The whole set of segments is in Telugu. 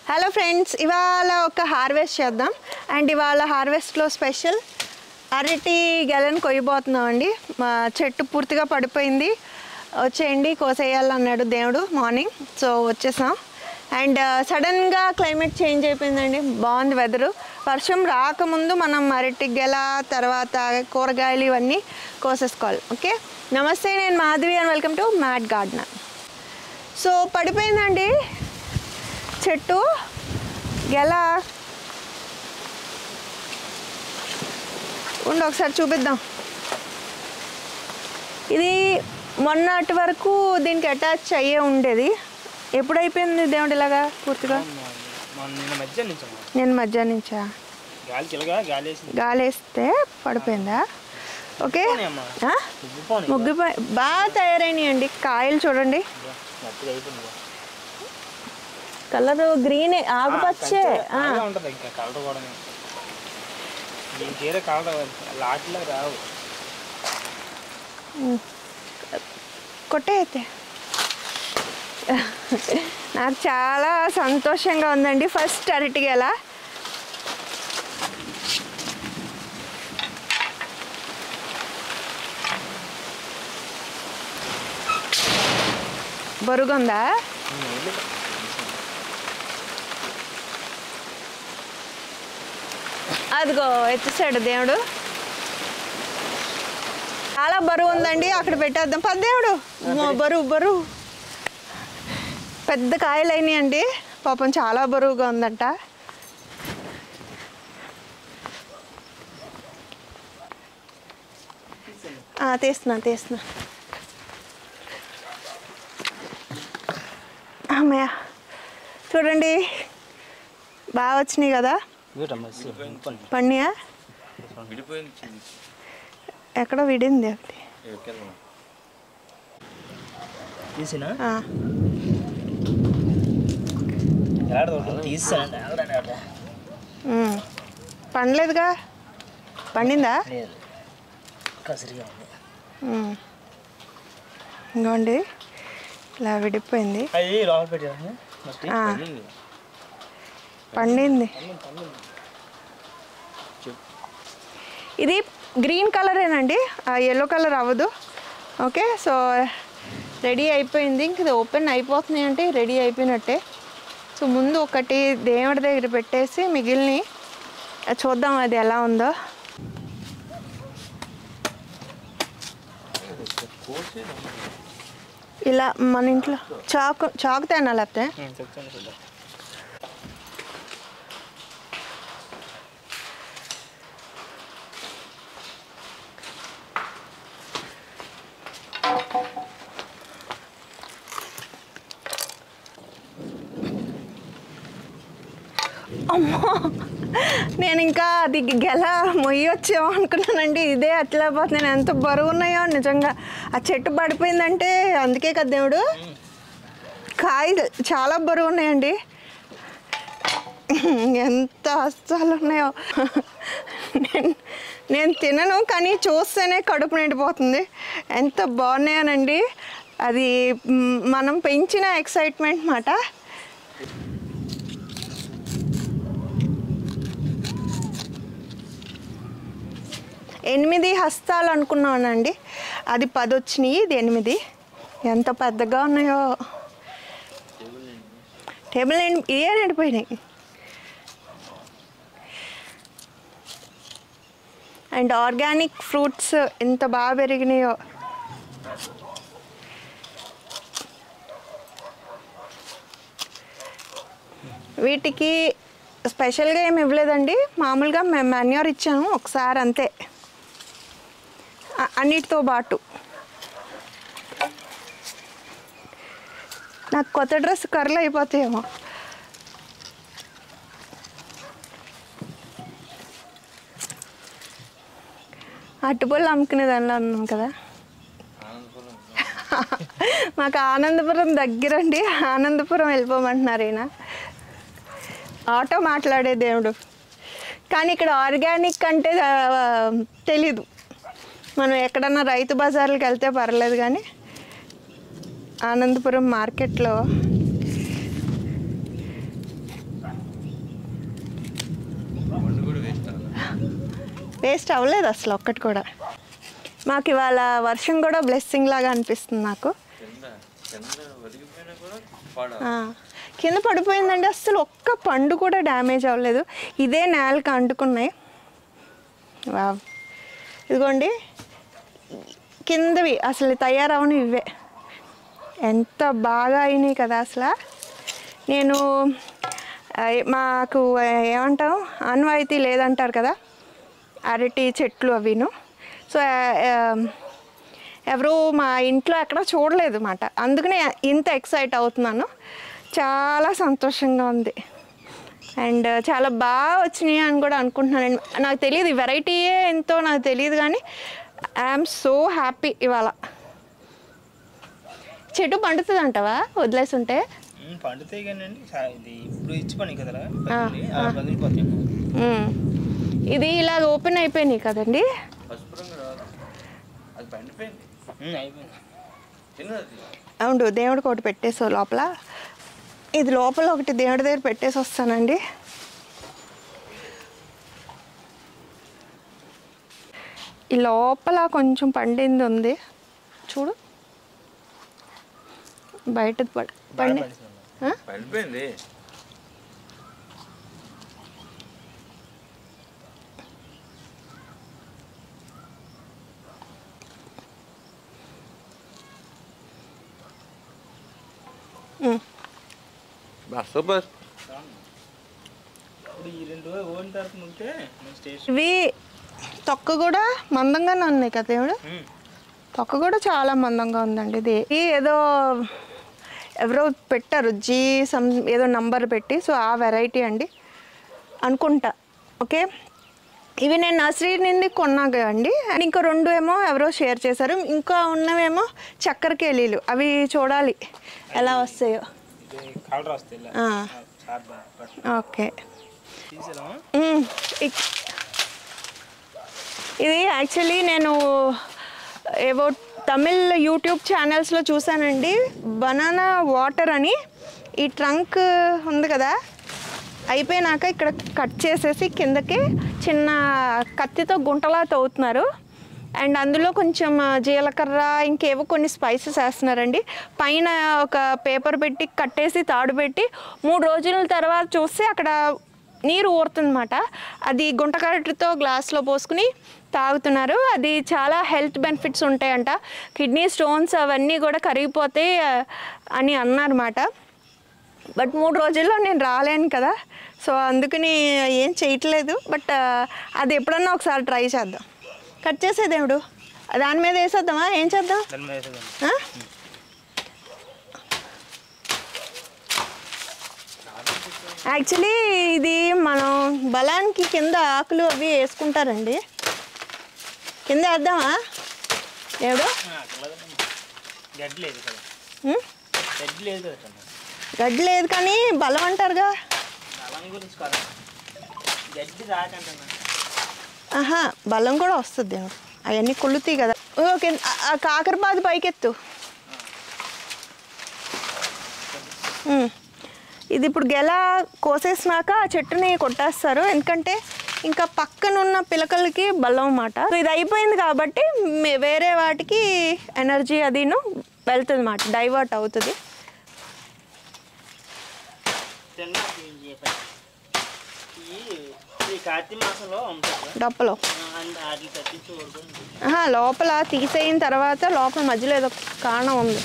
హలో ఫ్రెండ్స్ ఇవాళ ఒక హార్వెస్ట్ చేద్దాం అండ్ ఇవాళ హార్వెస్ట్లో స్పెషల్ అరటి గెలను కొయ్యబోతున్నామండి మా చెట్టు పూర్తిగా పడిపోయింది వచ్చేయండి కోసేయాలన్నాడు దేవుడు మార్నింగ్ సో వచ్చేసాం అండ్ సడన్గా క్లైమేట్ చేంజ్ అయిపోయిందండి బాగుంది వెదరు వర్షం రాకముందు మనం అరటి గెల తర్వాత కూరగాయలు ఇవన్నీ కోసేసుకోవాలి ఓకే నమస్తే నేను Madhavi and welcome to mat gardener so పడిపోయిందండి చెట్టు గెల ఉండి ఒకసారి చూపిద్దాం ఇది మొన్నటి వరకు దీనికి అటాచ్ అయ్యే ఉండేది ఎప్పుడు అయిపోయింది దేవుడు ఇలాగా పూర్తిగా మొన్న నిన్న మధ్య నుంచి నేను మధ్యాహ్నం నుంచా గాలి చిలగా గాలి వేసింది గాలి వేస్తే పడిపోయిందా ఓకే అమ్మా ఆ? ఉబ్బిపోని ముగ్గుపోయి బాగా తయారైనాయండి కాయలు చూడండి మట్టిగా అయిపోయింది కలర్ గ్రీన్ ఆకుపచ్చే ఆ. అలాగే ఉంటుంది ఇంకా కలర్ కూడా దీనికి ఏరే కలర్ లాట్లో రావు కొట్టే అయితే నాకు చాలా సంతోషంగా ఉందండి ఫస్ట్ అరటికి ఎలా బరుగుందా అదిగో ఎత్తేసాడు దేవుడు చాలా బరువు ఉందండి అక్కడ పెట్టేద్దాం పద దేవుడు అమ్మో, బరువు బరువు పెద్ద కాయలు అయినాయండి పాపం చాలా బరువుగా ఉందంట ఆ, తీస్తున్నా తీస్తున్నా అమ్మయ్య చూడండి బాగా వచ్చినాయి కదా పండియా ఎక్కడ విడింది ఒకటి తీసిన ఆ, తీసానండి ఉమ్. పండలేదుగా పండిందా లేదు కసిరిగా ఉంది ఉమ్. ఇంకోండి ఇలా విడిపోయింది అవి లోపల పెట్టాను మట్టి ఆ. పండింది ఇది గ్రీన్ కలరేనండి ఎల్లో కలర్ అవ్వదు ఓకే సో రెడీ అయిపోయింది ఇంక ఇది ఓపెన్ అయిపోతున్నాయి అంటే రెడీ అయిపోయినట్టే సో ముందు ఒకటి దేవుడి దగ్గర పెట్టేసి మిగిలిని చూద్దాం అది ఎలా ఉందో ఇలా మన ఇంట్లో చాకు చాకు తేనా లేకపోతే చెప్తాను చూద్దాం అమ్మో నేను ఇంకా అది గెల మొయ్యొచ్చాము అనుకున్నానండి ఇదే అట్లా పోతున్నాను ఎంత బరువు ఉన్నాయో నిజంగా ఆ చెట్టు పడిపోయిందంటే అందుకే కదా దేవుడు కాయ చాలా బరువు ఉన్నాయండి ఎంత అస్సాలు ఉన్నాయో నేను నేను తినను కానీ చూస్తేనే కడుపు నిండిపోతుంది ఎంత బాగున్నాయనండి అది మ్, మనం పెంచిన ఎక్సైట్మెంట్ మాట ఎనిమిది హస్తాలు అనుకున్నానండి అది పది వచ్చినాయి ఇది ఎనిమిది ఎంత పెద్దగా ఉన్నాయో టేబుల్ నిండి ఇవే నిండిపోయినాయి అండ్ ఆర్గానిక్ ఫ్రూట్స్ ఎంత బాగా పెరిగినాయో వీటికి స్పెషల్గా ఏమి ఇవ్వలేదండి మామూలుగా మేము మాన్యూర్ ఇచ్చాము ఒకసారి అంతే అ- అన్నిటితో పాటు నాకు కొత్త డ్రెస్ కర్రలు అయిపోతాయేమో అట్టుపళ్ళు అమ్ముకునే దానిలో ఉన్నాం కదా మాకు ఆనందపురం దగ్గరండి ఆనందపురం వెళ్ళిపోమంటున్నారు ఈయన ఆటో మాట్లాడే దేవుడు కానీ ఇక్కడ ఆర్గానిక్ అంటే ఆ, తెలీదు మనం ఎక్కడన్నా రైతు బజార్లకు వెళ్తే పర్లేదు కానీ ఆనందపురం మార్కెట్లో వేస్ట్ అవ్వలేదు అసలు ఒక్కటి కూడా మాకు ఇవాళ వర్షం కూడా బ్లెస్సింగ్ లాగా అనిపిస్తుంది నాకు కింద కింద ఒదిగిపోయినా కూడా పాడ ఆ, కింద పడిపోయిందండి అసలు ఒక్క పండు కూడా డ్యామేజ్ అవ్వలేదు ఇదే నేలకి అంటుకున్నాయి వావ్ ఇదిగోండి కిందవి అసలు తయారవని ఇవే ఎంత బాగా అయినాయి కదా అసలు నేను ఆ, మాకు ఏమంటాం అన్వాయితీ లేదంటారు కదా అరటి చెట్లు అవిను సో ఎవరు మా ఇంట్లో ఎక్కడ చూడలేదు అన్నమాట అందుకనే ఇంత ఎక్సైట్ అవుతున్నాను చాలా సంతోషంగా ఉంది అండ్ చాలా బాగా వచ్చినాయి అని కూడా అనుకుంటున్నాను నాకు తెలియదు ఈ వెరైటీయే ఎంతో నాకు తెలియదు కానీ ఐఎమ్ సో హ్యాపీ ఇవాళ చెట్టు పండుతుంది అంటావా వదిలేసి ఉంటే ఉమ్, పండుతాయి కానీ అండి చా- ఇది ఇప్పుడు ఇచ్చి పని కదా ఆ, అలా పగిలిపోతాయి మ్మ్. ఇది ఇలా ఓపెన్ అయిపోయినాయి కదండి పసుపు రంగు రాదు అది పండిపోయింది ఉమ్, అయిపోయింది తిన్నది అవును దేవుడికి ఒకటి పెట్టేసో లోపల ఇది లోపల ఒకటి దేవుడి దగ్గర పెట్టేసి వస్తానండి ఈ లోపల కొంచెం పండింది ఉంది చూడు బయట పడ పండి ఆ? పండిపోయింది మ్మ్. బా సూపర్ ఇప్పుడు ఈ రెండు ఓన్ తరఫున ఉంటే మన స్టేషన్ ఇవి తొక్క కూడా మందంగానే ఉన్నాయి కదా దేవుడు ఉమ్, తొక్క కూడా చాలా మందంగా ఉందండి ఇది ఇది ఏదో ఎవరో పెట్టారు జీ సమ్ ఏదో నంబర్ పెట్టి సో ఆ వెరైటీ అండి అనుకుంటా ఓకే ఇవి నేను నర్సరీ నుండి కొన్నాగా అండి అండ్ ఇంకో రెండు ఏమో ఎవరో షేర్ చేశారు ఇంకా ఉన్నవేమో చక్కెర కేలీలు అవి చూడాలి ఎలా వస్తాయో ఇది కలర్ వస్తాయి ఇలా ఆ. షార్ప్ బట్ ఓకే తీసేదామా మ్మ్. ఇక్- ఇది యాక్చువల్లీ నేను ఏవో తమిళ్ యూట్యూబ్ ఛానల్స్లో చూసానండి బనానా వాటర్ అని ఈ ట్రంక్ ఉంది కదా అయిపోయినాక ఇక్కడ కట్ చేసేసి కిందకి చిన్న కత్తితో గుంటలా తవ్వుతున్నారు అండ్ అందులో కొంచెం జీలకర్ర ఇంకేవో కొన్ని స్పైసెస్ వేస్తున్నారండి పైన ఒక పేపర్ పెట్టి కట్టేసి తాడు పెట్టి మూడు రోజుల తర్వాత చూస్తే అక్కడ నీరు ఊరుతుందన్నమాట అది గుంటకరటితో గ్లాస్లో పోసుకుని తాగుతున్నారు అది చాలా హెల్త్ బెనిఫిట్స్ ఉంటాయంట కిడ్నీ స్టోన్స్ అవన్నీ కూడా కరిగిపోతాయి ఆ, అని అన్నారన్నమాట బట్ మూడు రోజుల్లో నేను రాలేను కదా సో అందుకని ఏం చేయట్లేదు బట్ ఆ, అది ఎప్పుడన్నా ఒకసారి ట్రై చేద్దాం కట్ చేసే దేవుడు దాని మీద వేసేద్దామా ఏం చేద్దాం దాని మీద వేసేదాం ఆ? యాక్చువల్లీ ఇది మనం బలానికి కింద ఆకులు అవి వేసుకుంటారండి కింద వేద్దామా దేవుడు ఆ, అక్కడ లేదమ్మా. గడ్డి లేదు కదా ఉం? గడ్డి లేదు కదా తను. గడ్డి లేదు కానీ బలం అంటారుగా బలం గురించి కదా గడ్డి రాకంటున్నా ఆహా బలం కూడా వస్తుంది దేవుడు అవన్నీ కుళ్ళుతాయి కదా ఓకే ఆ- ఆ కాకరపాది పైకెత్తు ఉమ్. ఇది ఇప్పుడు గెల కోసేసినాక ఆ చెట్టుని కొట్టేస్తారు ఎందుకంటే ఇంకా పక్కనున్న పిలకలకి బలం అన్నమాట సో ఇది అయిపోయింది కాబట్టి మే- వేరే వాటికి ఎనర్జీ అదిను వెళ్తుంది అన్నమాట డైవర్ట్ అవుతుంది తిన్నాక ఏం చేయాలి? ఈ ఈ కార్తీక మాసంలో అమ్ముతారు డప్పలో వాటిని తప్పించి ఊరుకొని ఆహా లోపల తీసేయిన తర్వాత లోపల మధ్యలో ఏదో కారణం ఉంది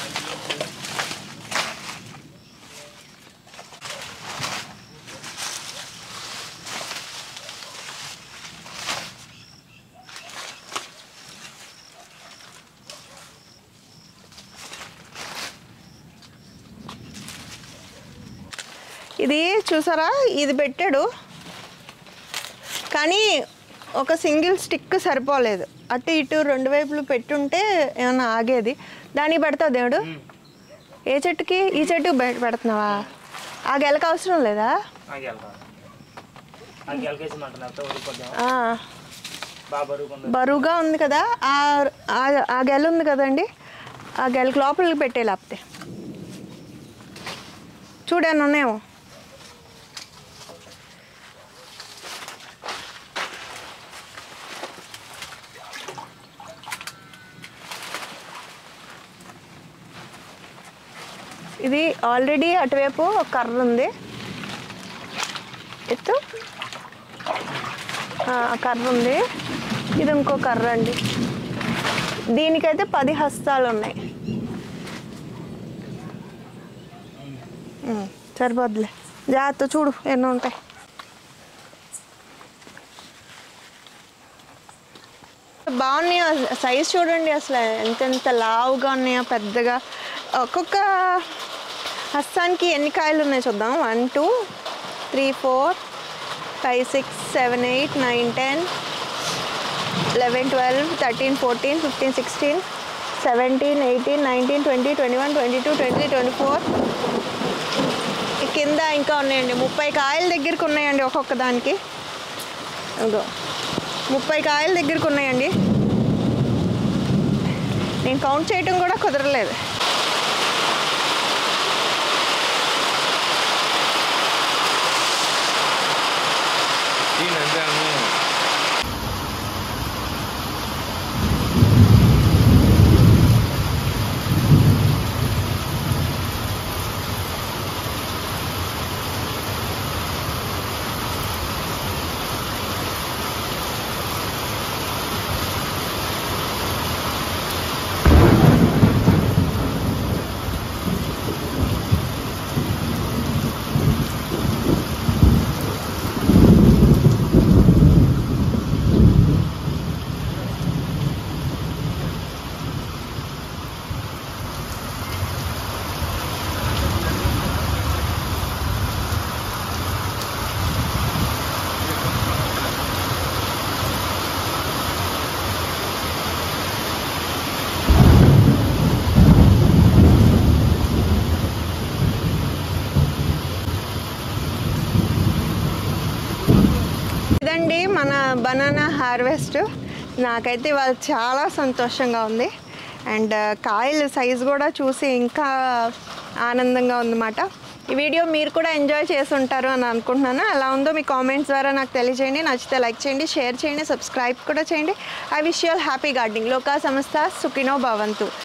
ఇది చూసారా ఇది పెట్టాడు కానీ ఒక సింగిల్ స్టిక్ సరిపోలేదు అటు ఇటు రెండు వైపులు పెట్టుంటే ఏమన్నా ఆగేది దానికి పెడతావు దేవుడు ఏ చెట్టుకి ఈ చెట్టుకి బయట పెడుతున్నావా ఆ గెలక అవసరం లేదా ఆ గెలక ఆ గెలకేసి మంట లేకపోతే ఊరిపోద్దాం ఆ, బాగా బరువుగా ఉంది బరువుగా ఉంది కదా ఆ ఆ- ఆ గెల ఉంది కదండి ఆ గెలకి లోపలికి పెట్టే లేకపోతే చూడాను ఉన్నాయేమో ఇది ఆల్రెడీ అటువైపు ఒక కర్ర ఉంది ఎత్తు ఆ, ఆ కర్ర ఉంది ఇది ఇంకో కర్ర అండి దీనికైతే పది హస్తాలు ఉన్నాయి ఉమ్, సరిపోద్దులే జాగ్రత్త చూడు ఎన్ని ఉంటాయి బాగున్నాయో సైజ్ చూడండి అసలు ఎంతెంత లావుగా ఉన్నాయో పెద్దగా ఒక్కొక్క హస్తానికి ఎన్ని కాయలు ఉన్నాయి చూద్దాం one two three four five six seven eight nine ten eleven twelve thirteen fourteen fifteen sixteen seventeen eighteen nineteen twenty twenty one twenty two twenty twenty four కింద ఇంకా ఉన్నాయండి ముప్పై కాయల దగ్గరికి ఉన్నాయండి ఒక్కొక్క దానికి ఇదిగో ముప్పై కాయల దగ్గరికి ఉన్నాయండి నేను కౌంట్ చేయటం కూడా కుదరలేదు దీని అంతే అన్నీ ఇదండి మన బనానా హార్వెస్ట్ నాకైతే ఇవాళ చాలా సంతోషంగా ఉంది అండ్ కాయల సైజు కూడా చూసి ఇంకా ఆనందంగా ఉందన్నమాట ఈ వీడియో మీరు కూడా ఎంజాయ్ చేసి ఉంటారు అని అనుకుంటున్నాను ఎలా ఉందో మీ కామెంట్స్ ద్వారా నాకు తెలియజేయండి నచ్చితే లైక్ చేయండి షేర్ చేయండి సబ్స్క్రైబ్ కూడా చేయండి I wish you all happy gardening లోకా సంస్థ సుఖినో భవంతు